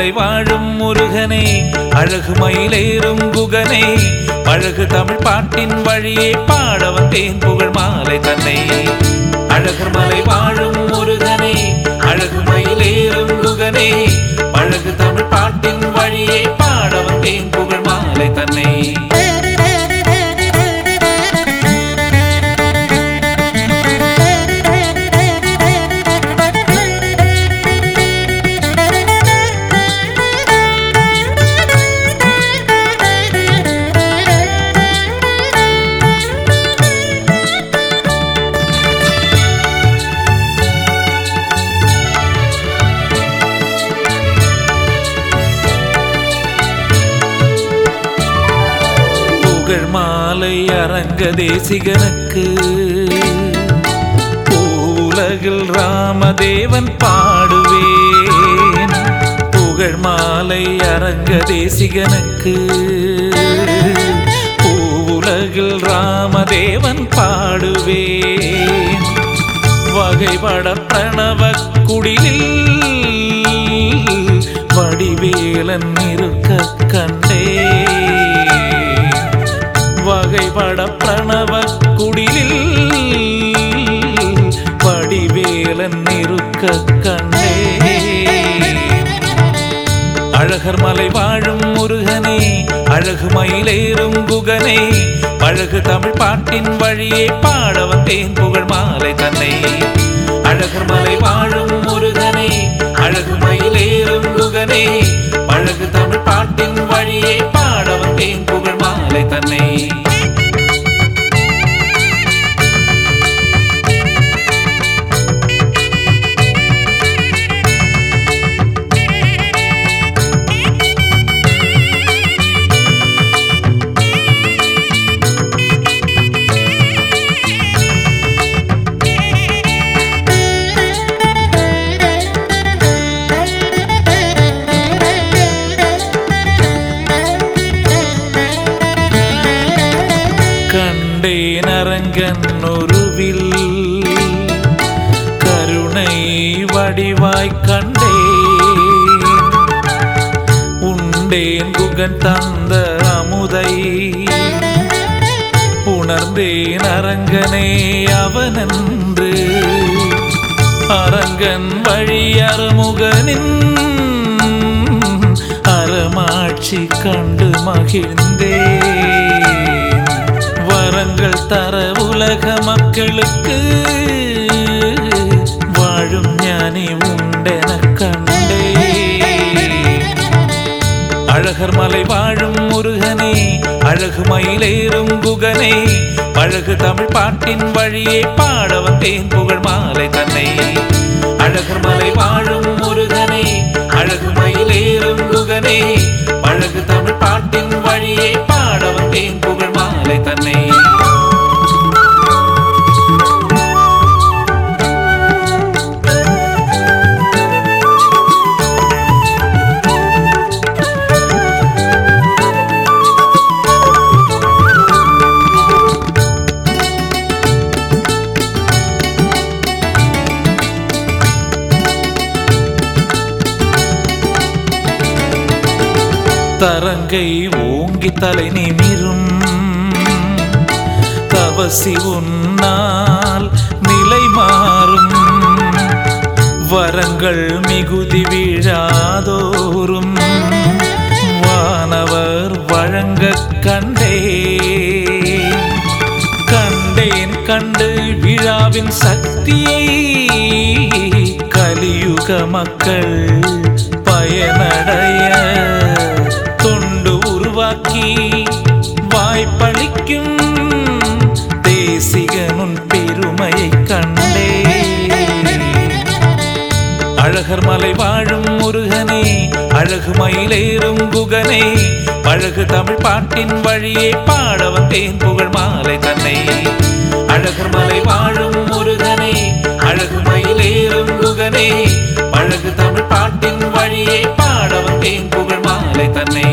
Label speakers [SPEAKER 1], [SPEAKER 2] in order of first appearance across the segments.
[SPEAKER 1] மலை வாழும் முருகனே அழகு மயிலேறும் குகனே அழகு தமிழ் பாட்டின் வழியே பாட வந்தேன் புகழ் மாலை தன்னை அழகர் மலை வாழும் முருகனே அழகு மயிலேறும் குகனே அழகு தமிழ் பாட்டின் வழியே பாட வந்தேன் புகழ் மாலை தன்னை புகழ் மாலை அரங்க தேசிகனுக்கு உலகில் ராமதேவன் பாடுவேன் புகழ் மாலை அரங்க தேசிகனுக்கு உலகில் ராமதேவன் பாடுவேன் வகைபட பிரணவ குடிலில் வடிவேலன் இருக்க கண்டேன் வகைபட பிரணவ குடிலில் வடிவேலன் இருக்க கண்டே அழகர் மலை வாழும் முருகனே அழகு மயிலேறும் குகனே அழகு தமிழ் பாட்டின் வழியே பாட வந்தேன் புகழ் மாலை தன்னை அழகர் மலை வாழும் முருகனே அழகு மயிலேறும் குகனே அழகு தமிழ் பாட்டின் வழியே பாட வந்தேன் புகழ் மாலை தன்னை கண்டேன் அரங்கன் ஒருவில் கருணை வடிவாய் கண்டேன் உண்டேன் குகன் தந்த அமுதை உணர்ந்தேன் அரங்கனே அவனன்று அரங்கன் வழி அருமுகனின் அறமாட்சி கண்டு மகிழ்ந்தேன் வரங்கள் தர உலக மக்களுக்கு வாழும் ஞானி உண்டென கண்டே அழகர் மலை வாழும் முருகனே அழகு மயிலேறும் குகனே அழகு தமிழ் பாட்டின் வழியே பாட வந்தேன் புகழ் மாலை தன்னை அழகர் மலை வாழும் முருகனே அழகு மயிலேறும் குகனே அழகு தமிழ் பாட்டின் வழியே பாட வந்தேன் புகழ் மாலை தன்னை தரங்கை ஓங்கி தலை நிமிரும் தவசி உன்னால் நிலை மாறும் வரங்கள் மிகுதி வீழாதோறும் வானவர் வழங்க கண்டே கண்டேன் கண்டு விழாவின் சக்தியை கலியுக மக்கள் பயனடைய தொண்டு உருவாக்கி வாய்ப்பளிக்கும் தேசிகனுன் பெருமையை கண்டே அழகர் மலை வாழும் முருகனே அழகு மயிலேறும் குகனே அழகு தமிழ் பாட்டின் வழியே பாட வந்தேன் புகழ் மாலை தன்னை அழகர் மலை வாழும் முருகனே அழகு மயிலேறும் குகனே அழகு தமிழ் பாட்டின் வழியே பாட வந்தேன் புகழ் மாலை தன்னை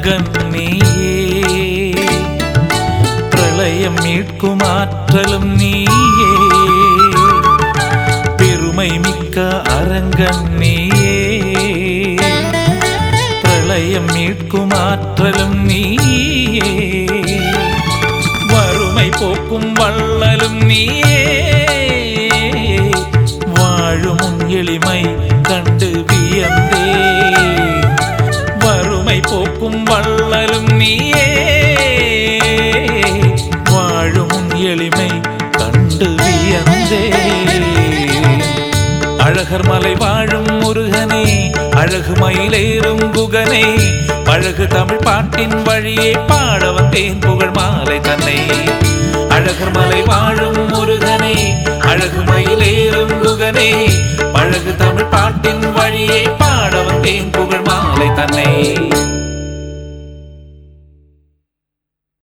[SPEAKER 1] அரங்கன் நீயே பிரளயம் மீட்கும் ஆற்றலும் நீயே பெருமை மிக்க அரங்கன் நீயே பிரளயம் மீட்கும் ஆற்றலும் நீயே வறுமை போக்கும் வள்ளலும் நீயே வாழும் உன் எளிமை கண்டு வியந்தே வறுமை போக்கும் வள்ளலும் நீயே வாழும் உன் எளிமை கண்டு வியந்தே அழகர் மலை வாழும் முருகனே அழகு மயிலேறும் குகனே அழகு தமிழ் பாட்டின் வழியே பாட வந்தேன் புகழ் மாலை தன்னை அழகர் மலை வாழும் முருகனே அழகு மயிலேறும் குகனே அழகு தமிழ் பாட்டின் வழியே பாட வந்தேன் புகழ் மாலை தன்னை